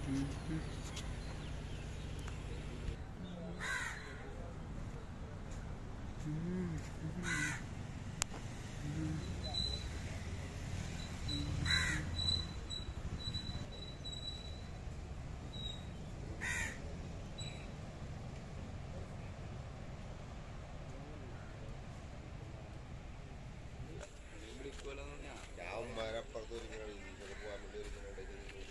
ഞാൻ മരപ്പുറത്ത് ഒരുങ്ങണ ഇതിനൊക്കെ പോകാൻ വേണ്ടി ഒരുങ്ങണ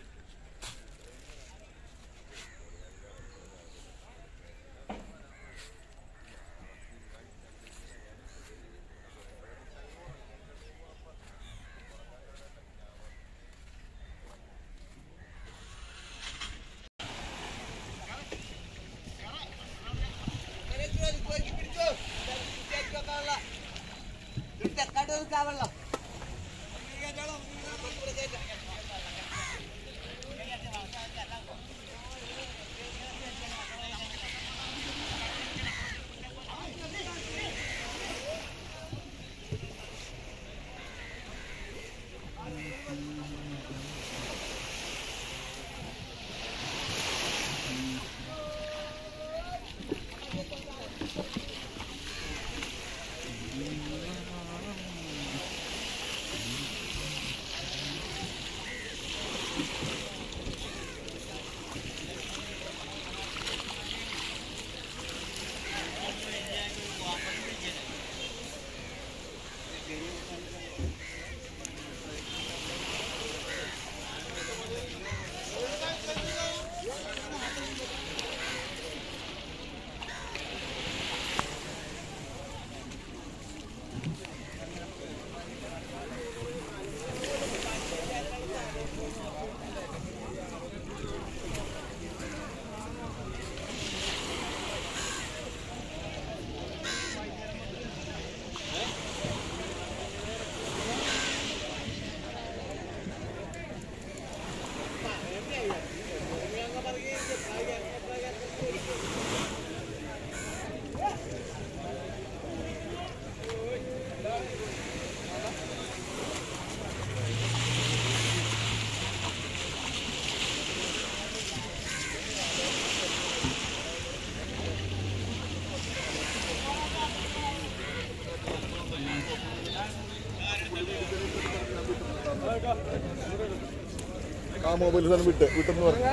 ആ മൊബൈൽ സാധനം വിട്ട് വിട്ടെന്ന് പറഞ്ഞു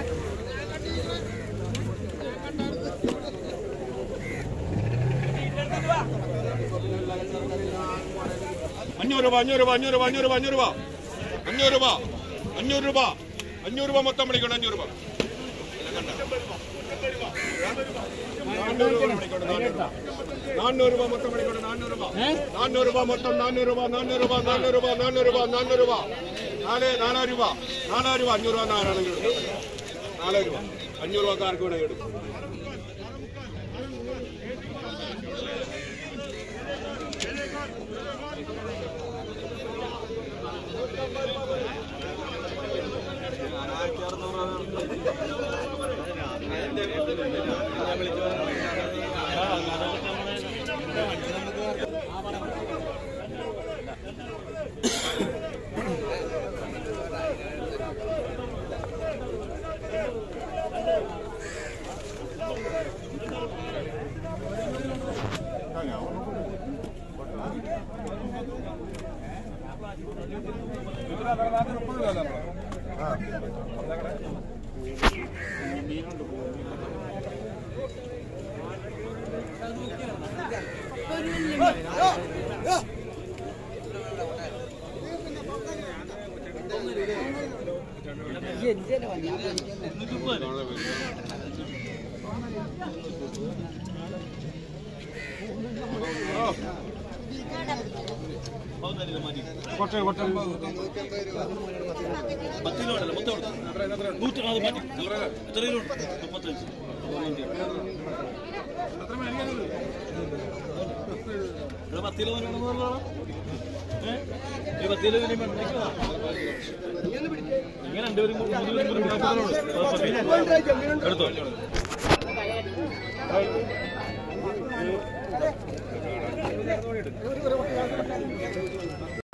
അഞ്ഞൂറ് രൂപ അഞ്ഞൂറ് രൂപ അഞ്ഞൂറ് രൂപ അഞ്ഞൂറ് രൂപ അഞ്ഞൂറ് രൂപ അഞ്ഞൂറ് രൂപ അഞ്ഞൂറ് രൂപ അഞ്ഞൂറ് രൂപ മൊത്തം വിളിക്കണം അഞ്ഞൂറ് രൂപ നാനൂറ് രൂപ വിളിക്കണം, നാനൂറ് രൂപ. നാനൂറ് രൂപ മൊത്തം വിളിക്കണം നാനൂറ് രൂപ നാനൂറ് രൂപ മൊത്തം നാനൂറ് രൂപ നാനൂറ് രൂപ നാനൂറ് രൂപ നാനൂറ് രൂപ നാനൂറ് രൂപ നാല് നാലായിരം രൂപ നാലായിരം രൂപ അഞ്ഞൂറ് രൂപ നാലാണെങ്കിൽ നാലായിരം രൂപ അഞ്ഞൂറ് രൂപ ആർക്ക് വേണമെങ്കിൽ എടുക്കും എടുത്തോ